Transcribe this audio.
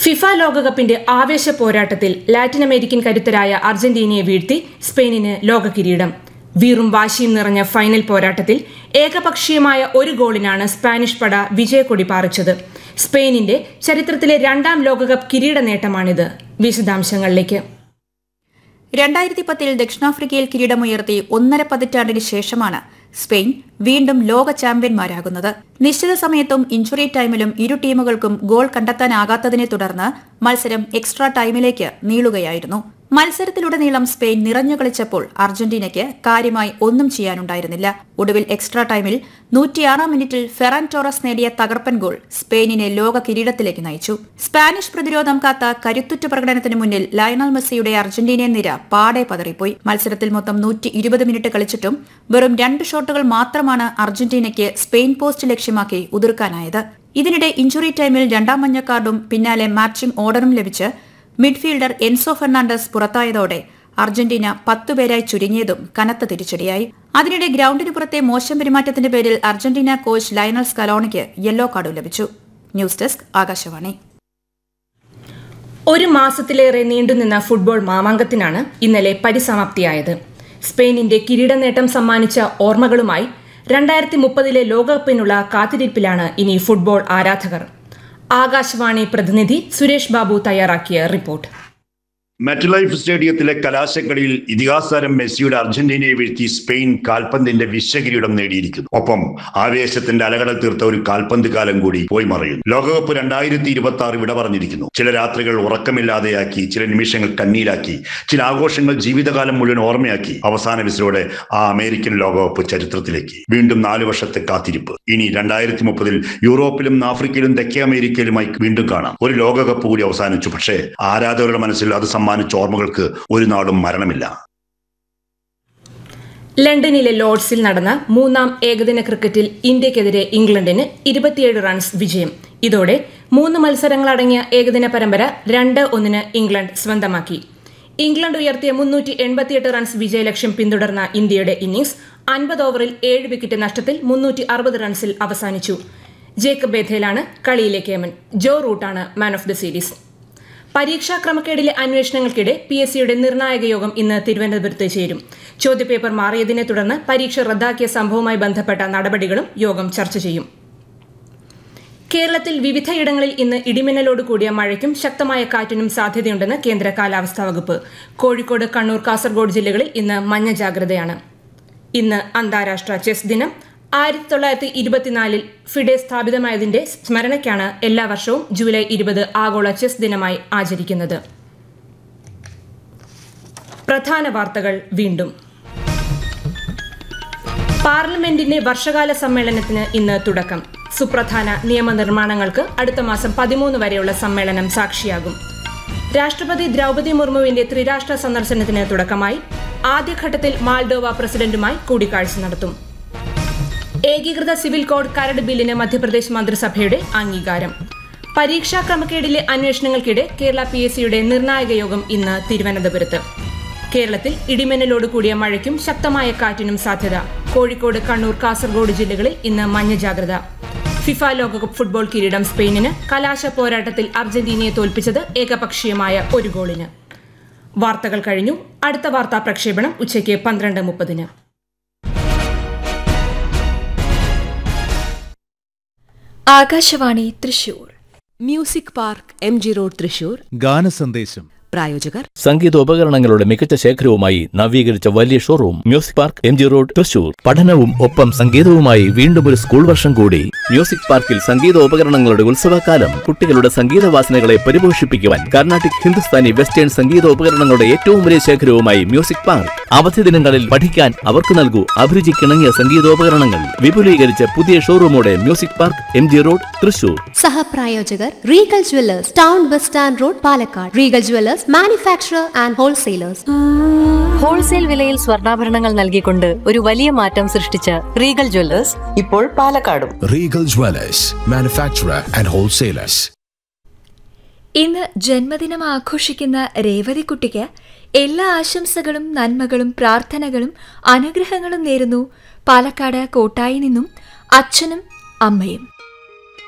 FIFA ലോകകപ്പിന്റെ ആവേശ പോരാട്ടത്തിൽ ലാറ്റിൻ അമേരിക്കൻ കരുത്തരായ അർജന്റീനയെ വീഴ്ത്തി സ്പെയിനിന് ലോക കിരീടം വീറും വാശിയും നിറഞ്ഞ ഫൈനൽ പോരാട്ടത്തിൽ ഏകപക്ഷീയമായ ഒരു ഗോളിനാണ് സ്പാനിഷ് പട വിജയക്കൊടി പാറിച്ചത് സ്പെയിനിന്റെ ചരിത്രത്തിലെ രണ്ടാം ലോകകപ്പ് കിരീട നേട്ടമാണിത് വിശദാംശങ്ങളിലേക്ക് രണ്ടായിരത്തി പത്തിൽ ദക്ഷിണാഫ്രിക്കയിൽ കിരീടമുയർത്തി ഒന്നര പതിറ്റാണ്ടിന് ശേഷമാണ് സ്പെയിൻ വീണ്ടും ലോക ചാമ്പ്യന്മാരാകുന്നത് നിശ്ചിത സമയത്തും ഇഞ്ചുറി ടൈമിലും ഇരു ടീമുകൾക്കും ഗോൾ കണ്ടെത്താനാകാത്തതിനെ തുടർന്ന് മത്സരം എക്സ്ട്രാ ടൈമിലേക്ക് നീളുകയായിരുന്നു മത്സരത്തിലുടനീളം സ്പെയിൻ നിറഞ്ഞു കളിച്ചപ്പോൾ അർജന്റീനയ്ക്ക് കാര്യമായി ഒന്നും ചെയ്യാനുണ്ടായിരുന്നില്ല ഒടുവിൽ എക്സ്ട്രാ ടൈമിൽ നൂറ്റിയാറാം മിനിറ്റിൽ ഫെറാൻ ടോറസ് നേടിയ തകർപ്പൻ ഗോൾ സ്പെയിനിനെ ലോക കിരീടത്തിലേക്ക് നയിച്ചു സ്പാനിഷ് പ്രതിരോധം കാത്ത കരുത്തുറ്റ പ്രകടനത്തിന് മുന്നിൽ ലയണൽ മെസ്സിയുടെ അർജന്റീനിയൻ നിര പാടെ പതറിപ്പോയി മത്സരത്തിൽ മൊത്തം നൂറ്റി ഇരുപത് മിനിറ്റ് കളിച്ചിട്ടും വെറും രണ്ട് ഷോട്ടുകൾ മാത്രമാണ് അർജന്റീനയ്ക്ക് സ്പെയിൻ പോസ്റ്റ് ലക്ഷ്യമാക്കി ഉതിർക്കാനായത് ഇതിനിടെ ഇഞ്ചുറി ടൈമിൽ രണ്ടാം മഞ്ഞ കാർഡും പിന്നാലെ മാച്ചിംഗ് ഓർഡറും ലഭിച്ച് മിഡ്ഫീൽഡർ എൻസോ ഫെർണാണ്ടസ് പുറത്തായതോടെ അർജന്റീന പത്തുപേരായി ചുരുങ്ങിയതും കനത്ത തിരിച്ചടിയായി അതിനിടെ ഗ്രൌണ്ടിന് പുറത്തെ മോശം പെരുമാറ്റത്തിന്റെ പേരിൽ അർജന്റീന കോച്ച് ലയണൽ സ്കലോണിക്ക് യെല്ലോ കാർഡും ലഭിച്ചു ന്യൂസ് ഡെസ്ക് ആകാശവാണി ഒരു മാസത്തിലേറെ നീണ്ടുനിന്ന ഫുട്ബോൾ മാമാങ്കത്തിനാണ് ഇന്നലെ പരിസമാപ്തിയായത് സ്പെയിനിന്റെ കിരീട നേട്ടം സമ്മാനിച്ച ഓർമ്മകളുമായി രണ്ടായിരത്തി മുപ്പതിലെ ലോകകപ്പിനുള്ള കാത്തിരിപ്പിലാണ് ഇനി ഫുട്ബോൾ ആരാധകർ ആകാശവാണി പ്രതിനിധി സുരേഷ് ബാബു തയ്യാറാക്കിയ റിപ്പോർട്ട് മെറ്റലൈഫ് സ്റ്റേഡിയത്തിലെ കലാശക്കളിയിൽ ഇതിഹാസതാരം മെസ്സിയുടെ അർജന്റീനയെ വീഴ്ത്തി സ്പെയിൻ കാൽപന്തിന്റെ വിശ്വകിരീടം നേടിയിരിക്കുന്നു ഒപ്പം ആവേശത്തിന്റെ അലകടൽ തീർത്ത ഒരു കാൽപന്ത് കാലം കൂടി പോയി മറയുന്നു ലോകകപ്പ് രണ്ടായിരത്തി ഇരുപത്തി ആറ് വിട പറഞ്ഞിരിക്കുന്നു ചില രാത്രികൾ ഉറക്കമില്ലാതെയാക്കി ചില നിമിഷങ്ങൾ കണ്ണീരാക്കി ചില ആഘോഷങ്ങൾ ജീവിതകാലം മുഴുവൻ ഓർമ്മയാക്കി അവസാന വിസിലോടെ ആ അമേരിക്കൻ ലോകകപ്പ് ചരിത്രത്തിലേക്ക് വീണ്ടും നാല് വർഷത്തെ കാത്തിരിപ്പ് ഇനി രണ്ടായിരത്തി മുപ്പതിൽ യൂറോപ്പിലും ആഫ്രിക്കയിലും തെക്കേ അമേരിക്കയിലുമായി വീണ്ടും കാണാം ഒരു ലോകകപ്പ് കൂടി അവസാനിച്ചു പക്ഷേ ആരാധകരുടെ മനസ്സിൽ അത് സമ്മാനിച്ച ഓർമ്മകൾക്ക് ഒരു നാളും മരണമില്ല ലണ്ടനിലെ ലോർഡ്സിൽ നടന്ന മൂന്നാം ഏകദിന ക്രിക്കറ്റിൽ ഇന്ത്യക്കെതിരെ ഇംഗ്ലണ്ടിന് ഇരുപത്തിയേഴ് റൺസ് വിജയം ഇതോടെ മൂന്ന് മത്സരങ്ങളടങ്ങിയ ഏകദിന പരമ്പര രണ്ട് ഒന്നിന് ഇംഗ്ലണ്ട് സ്വന്തമാക്കി ഇംഗ്ലണ്ട് ഉയർത്തിയ മുന്നൂറ്റി എൺപത്തിയെട്ട് റൺസ് വിജയലക്ഷ്യം പിന്തുടർന്ന ഇന്ത്യയുടെ ഇന്നിംഗ്സ് അൻപത് ഓവറിൽ ഏഴ് വിക്കറ്റ് നഷ്ടത്തിൽ മുന്നൂറ്റി അറുപത് റൺസിൽ അവസാനിച്ചു ജേക്കബ് ബേഥേലാണ് കളിയിലെ കേമൻ ജോ റൂട്ടാണ് മാൻ ഓഫ് ദി സീരീസ് പരീക്ഷാ ക്രമക്കേടിലെ അന്വേഷണങ്ങൾക്കിടെ പി എസ് സിയുടെ നിർണായക യോഗം ഇന്ന് തിരുവനന്തപുരത്ത് ചേരും ചോദ്യപേപ്പർ മാറിയതിനെ തുടർന്ന് പരീക്ഷ റദ്ദാക്കിയ സംഭവവുമായി ബന്ധപ്പെട്ട നടപടികളും യോഗം ചർച്ച ചെയ്യും കേരളത്തിൽ വിവിധയിടങ്ങളിൽ ഇന്ന് ഇടിമിന്നലോട് കൂടിയ മഴയ്ക്കും ശക്തമായ കാറ്റിനും സാധ്യതയുണ്ടെന്ന് കേന്ദ്ര കാലാവസ്ഥാ വകുപ്പ് കോഴിക്കോട് കണ്ണൂർ കാസർഗോഡ് ജില്ലകളിൽ ഇന്ന് മഞ്ഞ ജാഗ്രതയാണ് ഇന്ന് അന്താരാഷ്ട്ര ചെസ് ദിനം ആയിരത്തി തൊള്ളായിരത്തി ഇരുപത്തിനാലിൽ ഫിഡെ സ്ഥാപിതമായതിന്റെ സ്മരണയ്ക്കാണ് എല്ലാ വർഷവും ജൂലൈ ഇരുപത് ആഗോള ചെസ് ദിനമായി ആചരിക്കുന്നത് പ്രധാന വാർത്തകൾ വീണ്ടും പാർലമെന്റിന്റെ വർഷകാല സമ്മേളനത്തിന് ഇന്ന് തുടക്കം സുപ്രധാന നിയമനിർമ്മാണങ്ങൾക്ക് അടുത്ത മാസം പതിമൂന്ന് വരെയുള്ള സമ്മേളനം സാക്ഷിയാകും രാഷ്ട്രപതി ദ്രൗപദി മുർമുവിന്റെ ത്രിരാഷ്ട്ര സന്ദർശനത്തിന് തുടക്കമായി ആദ്യഘട്ടത്തിൽ മാൾഡോവ പ്രസിഡന്റുമായി കൂടിക്കാഴ്ച നടത്തും ഏകീകൃത സിവിൽ കോഡ് കരട് ബില്ലിന് മധ്യപ്രദേശ് മന്ത്രിസഭയുടെ അംഗീകാരം പരീക്ഷാ ക്രമക്കേടിലെ അന്വേഷണങ്ങൾക്കിടെ കേരള പി എസ് സിയുടെ നിർണായക യോഗം ഇന്ന് തിരുവനന്തപുരത്ത് കേരളത്തിൽ ഇടിമിന്നലോട് കൂടിയ മഴയ്ക്കും ശക്തമായ കാറ്റിനും സാധ്യത കോഴിക്കോട് കണ്ണൂർ കാസർഗോഡ് ജില്ലകളിൽ ഇന്ന് മഞ്ഞ ജാഗ്രത ഫിഫ ലോകകപ്പ് ഫുട്ബോൾ കിരീടം സ്പെയിനിന് കലാശ പോരാട്ടത്തിൽ അർജന്റീനയെ തോൽപ്പിച്ചത് ഏകപക്ഷീയമായ ഒരു ഗോളിന് വാർത്തകൾ കഴിഞ്ഞു അടുത്ത വാർത്താ പ്രക്ഷേപണം ഉച്ചയ്ക്ക് പന്ത്രണ്ട് മുപ്പതിന് Akashvani Thrissur music park M G road Thrissur ഗാനസന്ദേശം പ്രായോജകർ സംഗീതോപകരണങ്ങളുടെ മികച്ച ശേഖരവുമായി നവീകരിച്ച വലിയ showroom music park M G road Thrissur പഠനവും ഒപ്പം സംഗീതവുമായി വീണ്ടും ഒരു സ്കൂൾ വർഷം കൂടി മ്യൂസിക് പാർക്കിൽ സംഗീതോപകരണങ്ങളുടെ ഉത്സവകാലം കുട്ടികളുടെ സംഗീത വാസനകളെ പരിപോഷിപ്പിക്കുവാൻ കർണാട്ടിക് ഹിന്ദുസ്ഥാനി വെസ്റ്റേൺ സംഗീതോപകരണങ്ങളുടെ ഏറ്റവും വലിയ ശേഖരവുമായി മ്യൂസിക് പാർക്ക് അവധി ദിനങ്ങളിൽ പഠിക്കാൻ അവർക്ക് നൽകൂ അഭിരുചിക്കിണങ്ങിയ സംഗീതോപകരണങ്ങൾ വിപുലീകരിച്ച പുതിയ ഷോറൂമോടെ music park M G road Thrissur സഹപ്രായോജകർ Regal jewellers town bus stand road Palakkad Regal jewellers manufacturer and wholesalers wholesale വിലയിൽ സ്വർണ്ണാഭരണങ്ങൾ നൽകിക്കൊണ്ട് ഒരു വലിയ മാറ്റം സൃഷ്ടിച്ച റീഗൽ ജ്വല്ലേഴ്സ് ഇപ്പോൾ പാലക്കാടും Regal Dwellers, manufacturer and wholesalers. ഇന്ന് ജന്മദിനം ആഘോഷിക്കുന്ന രേവതിക്കുട്ടിക്ക് എല്ലാ ആശംസകളും നന്മകളും പ്രാർത്ഥനകളും അനുഗ്രഹങ്ങളും നേരുന്നു പാലക്കാട് കോട്ടായി നിന്നും അച്ഛനും അമ്മയും